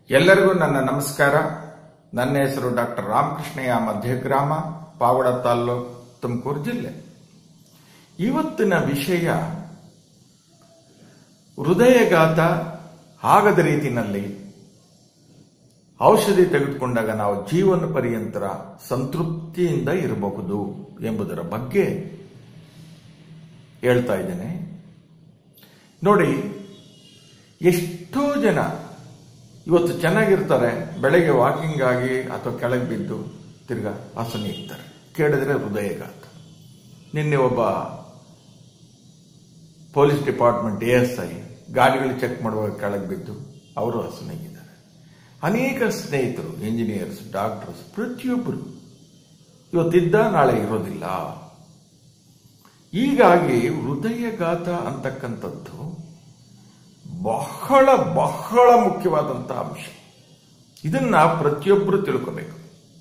ಎಲ್ಲರಿಗೂ ನನ್ನ ನಮಸ್ಕಾರ ನನ್ನ ಹೆಸರು ಡಾಕ್ಟರ್ ರಾಮಕೃಷ್ಣಯ್ಯ ಮಧ್ಯಗ್ರಾಮ ಪಾವಡ ತಾಲ್ಲೂಕು ತುಮಕೂರು ಜಿಲ್ಲೆ ಇವತ್ತಿನ ವಿಷಯ ಹೃದಯಘಾತ ಆಗದ ರೀತಿಯಲ್ಲಿ ಔಷಧಿ ತೆಗೆದುಕೊಂಡಾಗ ನಾವು ಜೀವನ ಪರ್ಯಂತರ ಸಂತೃಪ್ತಿಯಿಂದ ಇರಬಹುದು ಎಂಬುದರ ಬಗ್ಗೆ ಹೇಳ್ತಾ ಇದ್ದೇನೆ ನೋಡಿ ಎಷ್ಟೋ ಜನ ಇವತ್ತು ಚೆನ್ನಾಗಿರ್ತಾರೆ ಬೆಳಗ್ಗೆ ವಾಕಿಂಗ್ ಆಗಿ ಅಥವಾ ಕೆಳಗೆ ಬಿದ್ದು ತಿರ್ಗಾ ಹಾಸನ ಇರ್ತಾರೆ ಕೇಳಿದ್ರೆ ಹೃದಯಘಾತ ನಿನ್ನೆ ಒಬ್ಬ police department A S I ಗಾಡಿಗಳು ಚೆಕ್ ಮಾಡುವಾಗ ಕೆಳಗೆ ಬಿದ್ದು ಅವರು ಹಸನಾಗಿದ್ದಾರೆ ಅನೇಕ ಸ್ನೇಹಿತರು ಇಂಜಿನಿಯರ್ಸ್ ಡಾಕ್ಟರ್ಸ್ ಪ್ರತಿಯೊಬ್ಬರು ಇವತ್ತಿದ್ದ ನಾಳೆ ಇರೋದಿಲ್ಲ ಹೀಗಾಗಿ ಹೃದಯಘಾತ ಅಂತಕ್ಕಂಥದ್ದು ಬಹಳ ಬಹಳ ಮುಖ್ಯವಾದಂಥ ಅಂಶ ಇದನ್ನ ಪ್ರತಿಯೊಬ್ಬರು ತಿಳ್ಕೋಬೇಕು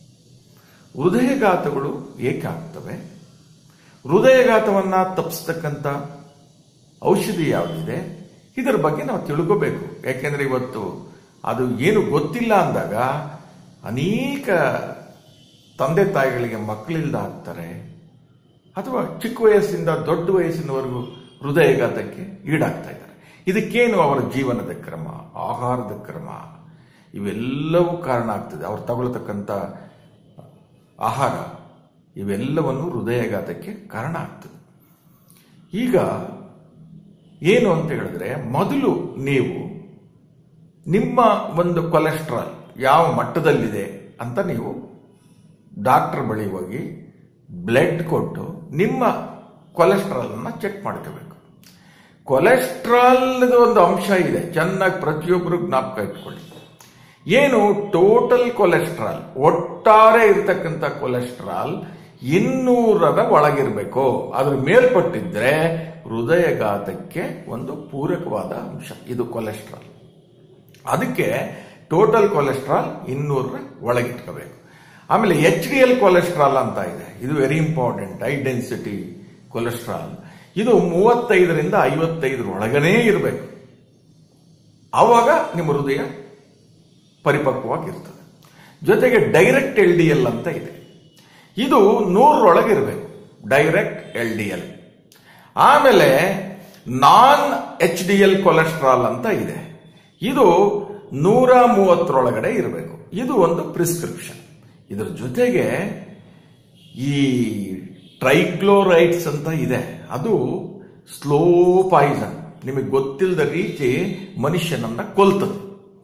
ಹೃದಯಘಾತಗಳು ಏಕೆ ಆಗ್ತವೆ ಹೃದಯಘಾತವನ್ನ ತಪ್ಪಿಸ್ತಕ್ಕಂಥ ಔಷಧಿ ಯಾವುದಿದೆ ಇದರ ಬಗ್ಗೆ ನಾವು ತಿಳ್ಕೋಬೇಕು ಯಾಕೆಂದ್ರೆ ಇವತ್ತು ಅದು ಏನು ಗೊತ್ತಿಲ್ಲ ಅಂದಾಗ ಅನೇಕ ತಂದೆ ತಾಯಿಗಳಿಗೆ ಮಕ್ಕಳಿಲ್ದ ಆಗ್ತಾರೆ ಅಥವಾ ಚಿಕ್ಕ ವಯಸ್ಸಿಂದ ದೊಡ್ಡ ವಯಸ್ಸಿನವರೆಗೂ ಹೃದಯಘಾತಕ್ಕೆ ಈಡಾಗ್ತಾ ಇದ್ದಾರೆ ಇದಕ್ಕೇನು ಅವರ ಜೀವನದ ಕ್ರಮ ಆಹಾರದ ಕ್ರಮ ಇವೆಲ್ಲವೂ ಕಾರಣ ಆಗ್ತದೆ ಅವ್ರು ತಗೊಳ್ತಕ್ಕಂಥ ಆಹಾರ ಇವೆಲ್ಲವನ್ನು ಹೃದಯಘಾತಕ್ಕೆ ಕಾರಣ ಆಗ್ತದೆ ಈಗ ಏನು ಅಂತ ಹೇಳಿದ್ರೆ ಮೊದಲು ನೀವು ನಿಮ್ಮ ಒಂದು ಕೊಲೆಸ್ಟ್ರಾಲ್ ಯಾವ ಮಟ್ಟದಲ್ಲಿದೆ ಅಂತ ನೀವು ಡಾಕ್ಟರ್ ಬಳಿ ಹೋಗಿ ಬ್ಲಡ್ ಕೊಟ್ಟು ನಿಮ್ಮ ಕೊಲೆಸ್ಟ್ರಾಲ್ ಅನ್ನ ಚೆಕ್ ಮಾಡ್ಕೋಬೇಕು ಕೊಲೆಸ್ಟ್ರಾಲ್ ಒಂದು ಅಂಶ ಇದೆ ಚೆನ್ನಾಗಿ ಪ್ರತಿಯೊಬ್ಬರು ಜ್ಞಾಪಕ ಇಟ್ಕೊಳ್ಳಿ ಏನು ಟೋಟಲ್ ಕೊಲೆಸ್ಟ್ರಾಲ್ ಒಟ್ಟಾರೆ ಇರತಕ್ಕಂಥ ಕೊಲೆಸ್ಟ್ರಾಲ್ ಇನ್ನೂರರ ಒಳಗಿರಬೇಕು ಅದ್ರ ಮೇಲ್ಪಟ್ಟಿದ್ರೆ ಹೃದಯಘಾತಕ್ಕೆ ಒಂದು ಪೂರಕವಾದ ಅಂಶ ಇದು ಕೊಲೆಸ್ಟ್ರಾಲ್ ಅದಕ್ಕೆ ಟೋಟಲ್ ಕೊಲೆಸ್ಟ್ರಾಲ್ ಇನ್ನೂರರ ಒಳಗಿಟ್ಕೋಬೇಕು ಆಮೇಲೆ ಎಚ್ ಡಿ ಎಲ್ ಕೊಲೆಸ್ಟ್ರಾಲ್ ಅಂತ ಇದೆ ಇದು very important high density cholesterol ಇದು ಮೂವತ್ತೈದರಿಂದ ಐವತ್ತೈದರ ಒಳಗನೇ ಇರಬೇಕು ಆವಾಗ ನಿಮ್ಮ ಹೃದಯ ಪರಿಪಕ್ವವಾಗಿರ್ತದೆ ಜೊತೆಗೆ ಡೈರೆಕ್ಟ್ ಎಲ್ ಡಿ ಎಲ್ ಅಂತ ಇದೆ ಇದು ನೂರರೊಳಗಿರಬೇಕು ಡೈರೆಕ್ಟ್ ಎಲ್ ಡಿ ಎಲ್ ಆಮೇಲೆ non H D L cholesterol ಅಂತ ಇದೆ ಇದು ನೂರ ಮೂವತ್ತರೊಳಗಡೆ ಇರಬೇಕು ಇದು ಒಂದು ಪ್ರಿಸ್ಕ್ರಿಪ್ಷನ್ ಇದರ ಜೊತೆಗೆ ಈ ಟ್ರೈಕ್ಲೋರೈಡ್ಸ್ ಅಂತ ಇದೆ ಅದು ಸ್ಲೋ ಪಾಯ್ಸನ್ ನಿಮಗೆ ಗೊತ್ತಿಲ್ಲದ ರೀತಿ ಮನುಷ್ಯನನ್ನ ಕೊಲ್ತದೆ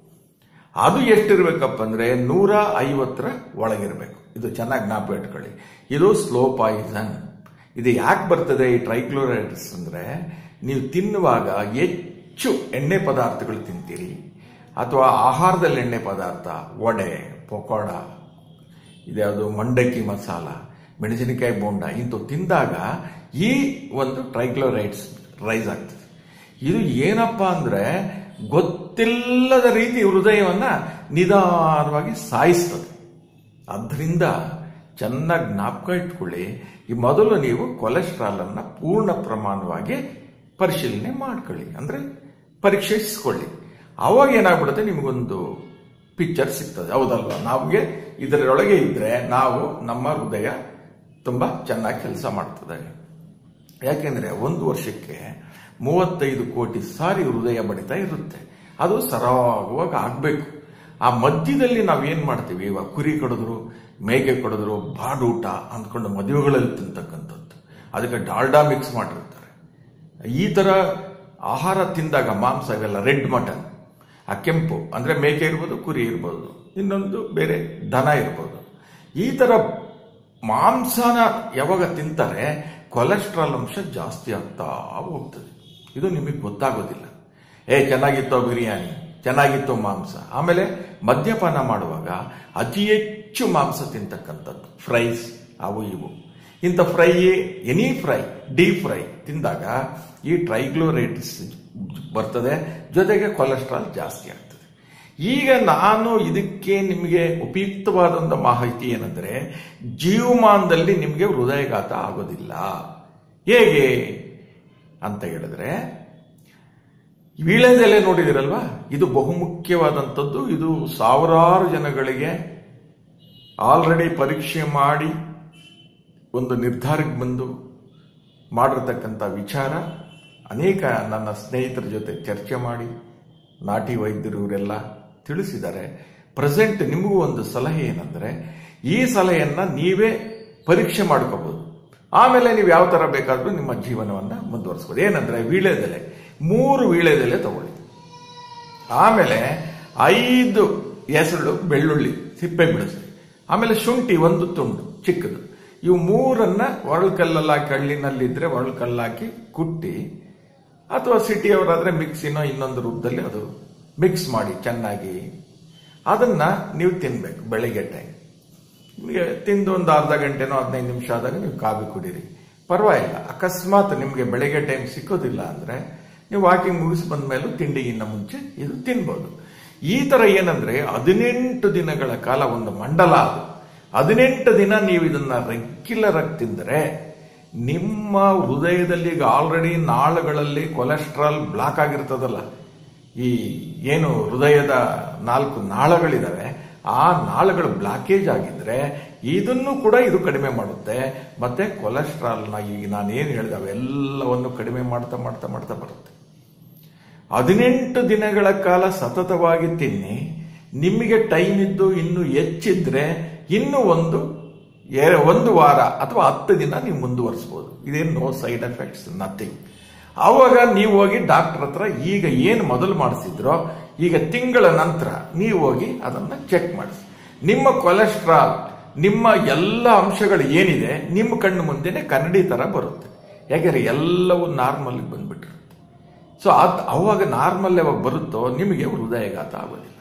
ಅದು ಎಷ್ಟಿರ್ಬೇಕಪ್ಪ ಅಂದ್ರೆ ನೂರ ಐವತ್ತರ ಒಳಗಿರಬೇಕು ಇದು ಚೆನ್ನಾಗಿ ಜ್ಞಾಪಕ ಇಟ್ಕೊಳ್ಳಿ ಇದು ಸ್ಲೋ ಪಾಯ್ಸನ್ ಇದು ಯಾಕೆ ಬರ್ತದೆ ಈ ಟ್ರೈಕ್ಲೋರೈಡ್ಸ್ ಅಂದ್ರೆ ನೀವು ತಿನ್ನುವಾಗ ಹೆಚ್ಚು ಎಣ್ಣೆ ಪದಾರ್ಥಗಳು ತಿಂತೀರಿ ಅಥವಾ ಆಹಾರದಲ್ಲಿ ಎಣ್ಣೆ ಪದಾರ್ಥ ವಡೆ ಪಕೋಡ ಇದ್ಯಾವುದು ಮಂಡಕ್ಕಿ ಮಸಾಲ ಮೆಣಸಿನಕಾಯಿ ಬೋಂಡ ಇಂಥವು ತಿಂದಾಗ ಈ ಒಂದು ಟ್ರೈಕ್ಲೋರೈಡ್ಸ್ ರೈಸ್ ಆಗ್ತದೆ ಇದು ಏನಪ್ಪಾ ಅಂದ್ರೆ ಗೊತ್ತಿಲ್ಲದ ರೀತಿ ಹೃದಯವನ್ನ ನಿಧಾನವಾಗಿ ಸಾಯಿಸ್ತದೆ ಅದರಿಂದ ಚೆನ್ನಾಗಿ ಜ್ಞಾಪಕ ಇಟ್ಕೊಳ್ಳಿ ಈ ಮೊದಲು ನೀವು ಕೊಲೆಸ್ಟ್ರಾಲ್ ಅನ್ನ ಪೂರ್ಣ ಪ್ರಮಾಣವಾಗಿ ಪರಿಶೀಲನೆ ಮಾಡ್ಕೊಳ್ಳಿ ಅಂದ್ರೆ ಪರೀಕ್ಷಿಸ್ಕೊಳ್ಳಿ ಅವಾಗ ಏನಾಗ್ಬಿಡುತ್ತೆ ನಿಮಗೊಂದು ಪಿಕ್ಚರ್ ಸಿಗ್ತದೆ ಹೌದಲ್ವಾ ನಮಗೆ ಇದರೊಳಗೆ ಇದ್ರೆ ನಾವು ನಮ್ಮ ಹೃದಯ ತುಂಬಾ ಚೆನ್ನಾಗಿ ಕೆಲಸ ಮಾಡ್ತದೆ ಯಾಕೆಂದ್ರೆ ಒಂದು ವರ್ಷಕ್ಕೆ ಮೂವತ್ತೈದು ಕೋಟಿ ಸಾರಿ ಹೃದಯ ಬಡಿತ ಇರುತ್ತೆ ಅದು ಸರಾಗವಾಗಿ ಆಗ್ಬೇಕು ಆ ಮಧ್ಯದಲ್ಲಿ ನಾವು ಏನ್ ಮಾಡ್ತೀವಿ ಇವಾಗ ಕುರಿ ಕಡಿದ್ರು ಮೇಕೆ ಕಡಿದ್ರು ಬಾಡೂಟ ಅಂದ್ಕೊಂಡು ಮದುವೆಗಳಲ್ಲಿ ತಿಂತಕ್ಕಂಥದ್ದು ಅದಕ್ಕೆ ಡಾಲ್ಡಾ ಮಿಕ್ಸ್ ಮಾಡಿರ್ತಾರೆ ಈ ತರ ಆಹಾರ ತಿಂದಾಗ ಮಾಂಸ ಇವೆಲ್ಲ ರೆಡ್ ಮಟನ್ ಆ ಕೆಂಪು ಅಂದ್ರೆ ಮೇಕೆ ಇರ್ಬೋದು ಕುರಿ ಇರ್ಬೋದು ಇನ್ನೊಂದು ಬೇರೆ ದನ ಇರ್ಬೋದು ಈ ತರ ಮಾಂಸನ ಯಾವಾಗ ತಿಂತಾರೆ ಕೊಲೆಸ್ಟ್ರಾಲ್ ಅಂಶ ಜಾಸ್ತಿ ಆಗ್ತಾ ಹೋಗ್ತದೆ ಇದು ನಿಮಗೆ ಗೊತ್ತಾಗೋದಿಲ್ಲ ಏ ಚೆನ್ನಾಗಿತ್ತೋ ಬಿರಿಯಾನಿ ಚೆನ್ನಾಗಿತ್ತು ಮಾಂಸ ಆಮೇಲೆ ಮದ್ಯಪಾನ ಮಾಡುವಾಗ ಅತಿ ಹೆಚ್ಚು ಮಾಂಸ ತಿಂತಕ್ಕಂಥದ್ದು ಫ್ರೈಸ್ ಅವು ಇವು ಇಂಥ fry any fry deep fry ತಿಂದಾಗ ಈ ಟ್ರೈಗ್ಲೋರೈಟಿಸ್ ಬರ್ತದೆ ಜೊತೆಗೆ ಕೊಲೆಸ್ಟ್ರಾಲ್ ಜಾಸ್ತಿ ಆಗ್ತದೆ ಈಗ ನಾನು ಇದಕ್ಕೆ ನಿಮಗೆ ಉಪಯುಕ್ತವಾದಂಥ ಮಾಹಿತಿ ಏನಂದ್ರೆ ಜೀವಮಾನದಲ್ಲಿ ನಿಮಗೆ ಹೃದಯಘಾತ ಆಗೋದಿಲ್ಲ ಹೇಗೆ ಅಂತ ಹೇಳಿದ್ರೆ ವೀಳ್ಯದೆಲೆ ನೋಡಿದಿರಲ್ವಾ ಇದು ಬಹುಮುಖ್ಯವಾದಂಥದ್ದು ಇದು ಸಾವಿರಾರು ಜನಗಳಿಗೆ ಆಲ್ರೆಡಿ ಪರೀಕ್ಷೆ ಮಾಡಿ ಒಂದು ನಿರ್ಧಾರಕ್ಕೆ ಬಂದು ಮಾಡಿರ್ತಕ್ಕಂಥ ವಿಚಾರ ಅನೇಕ ನನ್ನ ಸ್ನೇಹಿತರ ಜೊತೆ ಚರ್ಚೆ ಮಾಡಿ ನಾಟಿ ವೈದ್ಯರು ಇವರೆಲ್ಲ ತಿಳಿಸಿದ್ದಾರೆ ಪ್ರೆಸೆಂಟ್ ನಿಮಗೂ ಒಂದು ಸಲಹೆ ಏನಂದ್ರೆ ಈ ಸಲಹೆಯನ್ನ ನೀವೇ ಪರೀಕ್ಷೆ ಮಾಡ್ಕೋಬಹುದು ಆಮೇಲೆ ನೀವು ಯಾವ ತರ ಬೇಕಾದ್ರೂ ನಿಮ್ಮ ಜೀವನವನ್ನ ಮುಂದುವರಿಸಬಹುದು ಏನಂದ್ರೆ ವೀಳ್ಯದೆಲೆ ಮೂರು ವೀಳ್ಯದೆಲೆ ತಗೊಳ್ಳಿ ಆಮೇಲೆ ಐದು ಹೆಸರು ಬೆಳ್ಳುಳ್ಳಿ ಸಿಪ್ಪೆ ಬಿಡಿಸಿ ಆಮೇಲೆ ಶುಂಠಿ ಒಂದು ತುಂಡು ಚಿಕ್ಕದು ಇವು ಮೂರನ್ನ ಒರಳ್ಕಲ್ಲಲ್ಲಿ ಹಾಕಿ ಹಳ್ಳಿನಲ್ಲಿದ್ರೆ ಒರಳ್ಕಲ್ಲಾಕಿ ಕುಟ್ಟಿ ಅಥವಾ ಸಿಟಿಯವರಾದ್ರೆ ಮಿಕ್ಸಿನೋ ಇನ್ನೊಂದು ರೂಪದಲ್ಲಿ ಅದು ಮಿಕ್ಸ್ ಮಾಡಿ ಚೆನ್ನಾಗಿ ಅದನ್ನ ನೀವು ತಿನ್ಬೇಕು ಬೆಳಿಗ್ಗೆ ಟೈಮ್ ನಿಮಗೆ ತಿಂದು ಒಂದು ಅರ್ಧ ಗಂಟೆನೋ ಹದಿನೈದು ನಿಮಿಷ ಆದಾಗ ನೀವು ಕಾಫಿ ಕುಡೀರಿ ಪರವಾಗಿಲ್ಲ ಅಕಸ್ಮಾತ್ ನಿಮಗೆ ಬೆಳಗ್ಗೆ ಟೈಮ್ ಸಿಕ್ಕೋದಿಲ್ಲ ಅಂದ್ರೆ ನೀವು ವಾಕಿಂಗ್ ಮುಗಿಸಿ ಬಂದ ಮೇಲೂ ತಿಂಡಿಗಿನ್ನ ಮುಂಚೆ ಇದು ತಿನ್ಬೋದು ಈ ತರ ಏನಂದ್ರೆ ಹದಿನೆಂಟು ದಿನಗಳ ಕಾಲ ಒಂದು ಮಂಡಲ ಅದು ಹದಿನೆಂಟು ದಿನ ನೀವು ಇದನ್ನ ರೆಗ್ಯುಲರ್ ಆಗಿ ತಿಂದರೆ ನಿಮ್ಮ ಹೃದಯದಲ್ಲಿ ಈಗ ಆಲ್ರೆಡಿ ನಾಳುಗಳಲ್ಲಿ ಕೊಲೆಸ್ಟ್ರಾಲ್ ಬ್ಲಾಕ್ ಆಗಿರ್ತದಲ್ಲ ಈ ಏನು ಹೃದಯದ ನಾಲ್ಕು ನಾಳಗಳಿದಾವೆ ಆ ನಾಳಗಳು ಬ್ಲಾಕೇಜ್ ಆಗಿದ್ರೆ ಇದನ್ನು ಕೂಡ ಇದು ಕಡಿಮೆ ಮಾಡುತ್ತೆ ಮತ್ತೆ ಕೊಲೆಸ್ಟ್ರಾಲ್ನ ಈಗ ನಾನೇನು ಹೇಳಿದೆ ಅವೆಲ್ಲವನ್ನು ಕಡಿಮೆ ಮಾಡ್ತಾ ಮಾಡ್ತಾ ಮಾಡ್ತಾ ಬರುತ್ತೆ ಹದಿನೆಂಟು ದಿನಗಳ ಕಾಲ ಸತತವಾಗಿ ತಿನ್ನಿ ನಿಮಗೆ ಟೈಮ್ ಇದ್ದು ಇನ್ನು ಹೆಚ್ಚಿದ್ರೆ ಇನ್ನು ಒಂದು ಎ- ಒಂದು ವಾರ ಅಥವಾ ಹತ್ತು ದಿನ ನೀವು ಮುಂದುವರಿಸಬಹುದು ಇದೇನು ನೋ ಸೈಡ್ ಎಫೆಕ್ಟ್ಸ್ ನಥಿಂಗ್ ಆವಾಗ ನೀವು ಹೋಗಿ ಡಾಕ್ಟರ್ ಹತ್ರ ಈಗ ಏನು ಮೊದಲು ಮಾಡಿಸಿದ್ರೋ ಈಗ ತಿಂಗಳ ನಂತರ ನೀವು ಹೋಗಿ ಅದನ್ನ ಚೆಕ್ ಮಾಡಿಸಿ ನಿಮ್ಮ ಕೊಲೆಸ್ಟ್ರಾಲ್ ನಿಮ್ಮ ಎಲ್ಲ ಅಂಶಗಳು ಏನಿದೆ ನಿಮ್ಮ ಕಣ್ಣು ಮುಂದೆನೆ ಕನ್ನಡಿ ತರ ಬರುತ್ತೆ ಯಾಕೆಂದ್ರೆ ಎಲ್ಲವೂ ನಾರ್ಮಲ್ ಬಂದ್ಬಿಟ್ಟಿರುತ್ತೆ ಸೊ ಅದ್ ಅವಾಗ ನಾರ್ಮಲ್ ಯಾವಾಗ ಬರುತ್ತೋ ನಿಮಗೆ ಹೃದಯಘಾತ ಆಗೋದಿಲ್ಲ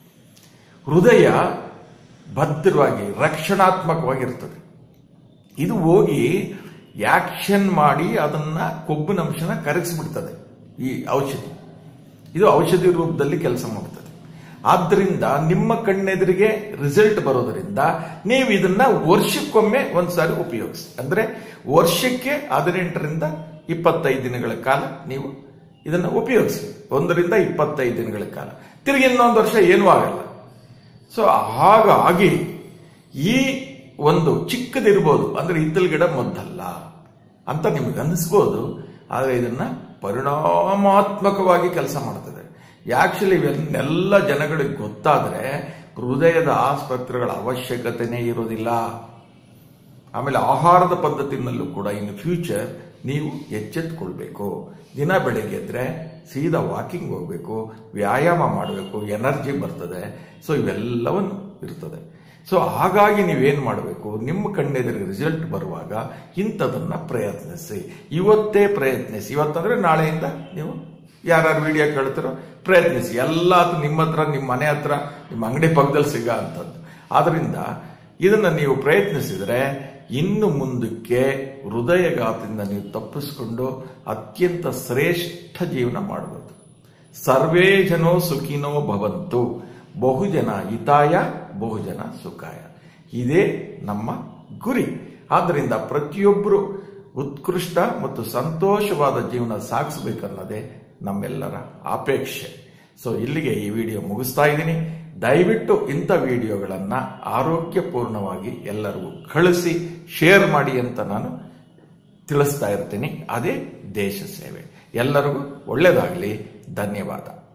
ಹೃದಯ ಭದ್ರವಾಗಿ ರಕ್ಷಣಾತ್ಮಕವಾಗಿರ್ತದೆ ಇದು ಹೋಗಿ ಆಕ್ಷನ್ ಮಾಡಿ ಅದನ್ನ ಕೊಬ್ಬಿನ ಅಂಶನ ಕರಗಿಸ್ಬಿಡ್ತದೆ ಈ ಔಷಧಿ ಇದು ಔಷಧಿ ರೂಪದಲ್ಲಿ ಕೆಲಸ ಮಾಡುತ್ತದೆ ಆದ್ರಿಂದ ನಿಮ್ಮ ಕಣ್ಣೆದುರಿಗೆ ರಿಸಲ್ಟ್ ಬರೋದರಿಂದ ನೀವು ಇದನ್ನ ವರ್ಷಕ್ಕೊಮ್ಮೆ ಒಂದ್ಸಾರಿ ಉಪಯೋಗಿಸಿ ಅಂದ್ರೆ ವರ್ಷಕ್ಕೆ ಹದಿನೆಂಟರಿಂದ ಇಪ್ಪತ್ತೈದು ದಿನಗಳ ಕಾಲ ನೀವು ಇದನ್ನ ಉಪಯೋಗಿಸಿ ಒಂದರಿಂದ ಇಪ್ಪತ್ತೈದು ದಿನಗಳ ಕಾಲ ತಿರುಗಿ ಇನ್ನೊಂದು ವರ್ಷ ಏನೂ ಆಗಲ್ಲ ಸೊ ಹಾಗಾಗಿ ಈ ಒಂದು ಚಿಕ್ಕದಿರ್ಬೋದು ಅಂದ್ರೆ ಇದ್ದಲ್ ಗಿಡ ಮೊದ್ದಲ್ಲ ಅಂತ ನಿಮಗೆ ಅನಿಸ್ಬೋದು ಆದರೆ ಇದನ್ನ ಪರಿಣಾಮಾತ್ಮಕವಾಗಿ ಕೆಲಸ ಮಾಡ್ತದೆ ಆಕ್ಚುಲಿ ಇವನ್ನೆಲ್ಲ ಜನಗಳಿಗೆ ಗೊತ್ತಾದ್ರೆ ಹೃದಯದ ಆಸ್ಪತ್ರೆಗಳ ಅವಶ್ಯಕತೆನೇ ಇರೋದಿಲ್ಲ ಆಮೇಲೆ ಆಹಾರದ ಪದ್ಧತಿನಲ್ಲೂ ಕೂಡ ಇನ್ ಫ್ಯೂಚರ್ ನೀವು ಎಚ್ಚೆತ್ಕೊಳ್ಬೇಕು ದಿನ ಬೆಳಗ್ಗೆ ಎದ್ರೆ ಸೀದಾ ವಾಕಿಂಗ್ ಹೋಗ್ಬೇಕು ವ್ಯಾಯಾಮ ಮಾಡಬೇಕು ಎನರ್ಜಿ ಬರ್ತದೆ ಸೊ ಇವೆಲ್ಲವನ್ನು ಇರ್ತದೆ ಸೊ ಹಾಗಾಗಿ ನೀವೇನ್ ಮಾಡಬೇಕು ನಿಮ್ಮ ಕಣ್ಣೆದುರಿಗೆ ರಿಸಲ್ಟ್ ಬರುವಾಗ ಇಂಥದನ್ನ ಪ್ರಯತ್ನಿಸಿ ಇವತ್ತೇ ಪ್ರಯತ್ನಿಸಿ ಇವತ್ತಂದ್ರೆ ನಾಳೆಯಿಂದ ನೀವು ಯಾರ್ಯಾರು ವಿಡಿಯೋ ಕೇಳ್ತಾರೋ ಪ್ರಯತ್ನಿಸಿ ಎಲ್ಲಾದ್ರೂ ನಿಮ್ಮ ಹತ್ರ ನಿಮ್ಮ ಮನೆ ಹತ್ರ ನಿಮ್ಮ ಅಂಗಡಿ ಪಕ್ಕದಲ್ಲಿ ಸಿಗ ಅಂತದ್ದು ಆದ್ರಿಂದ ಇದನ್ನ ನೀವು ಪ್ರಯತ್ನಿಸಿದ್ರೆ ಇನ್ನು ಮುಂದಕ್ಕೆ ಹೃದಯಘಾತದಿಂದ ನೀವು ತಪ್ಪಿಸಿಕೊಂಡು ಅತ್ಯಂತ ಶ್ರೇಷ್ಠ ಜೀವನ ಮಾಡಬಹುದು ಸರ್ವೇ ಜನೋ ಸುಖಿನೋ ಭವಂತು ಬಹುಜನ ಹಿತಾಯ ಬಹುಜನ ಸುಖಾಯ ಇದೇ ನಮ್ಮ ಗುರಿ ಆದ್ದರಿಂದ ಪ್ರತಿಯೊಬ್ಬರು ಉತ್ಕೃಷ್ಟ ಮತ್ತು ಸಂತೋಷವಾದ ಜೀವನ ಸಾಗಿಸಬೇಕನ್ನೋದೇ ನಮ್ಮೆಲ್ಲರ ಅಪೇಕ್ಷೆ ಸೊ ಇಲ್ಲಿಗೆ ಈ ವಿಡಿಯೋ ಮುಗಿಸ್ತಾ ಇದ್ದೀನಿ ದಯವಿಟ್ಟು ಇಂಥ ವಿಡಿಯೋಗಳನ್ನ ಆರೋಗ್ಯಪೂರ್ಣವಾಗಿ ಎಲ್ಲರಿಗೂ ಕಳಿಸಿ ಶೇರ್ ಮಾಡಿ ಅಂತ ನಾನು ತಿಳಿಸ್ತಾ ಇರ್ತೀನಿ ಅದೇ ದೇಶ ಸೇವೆ ಎಲ್ಲರಿಗೂ ಒಳ್ಳೆಯದಾಗಲಿ ಧನ್ಯವಾದ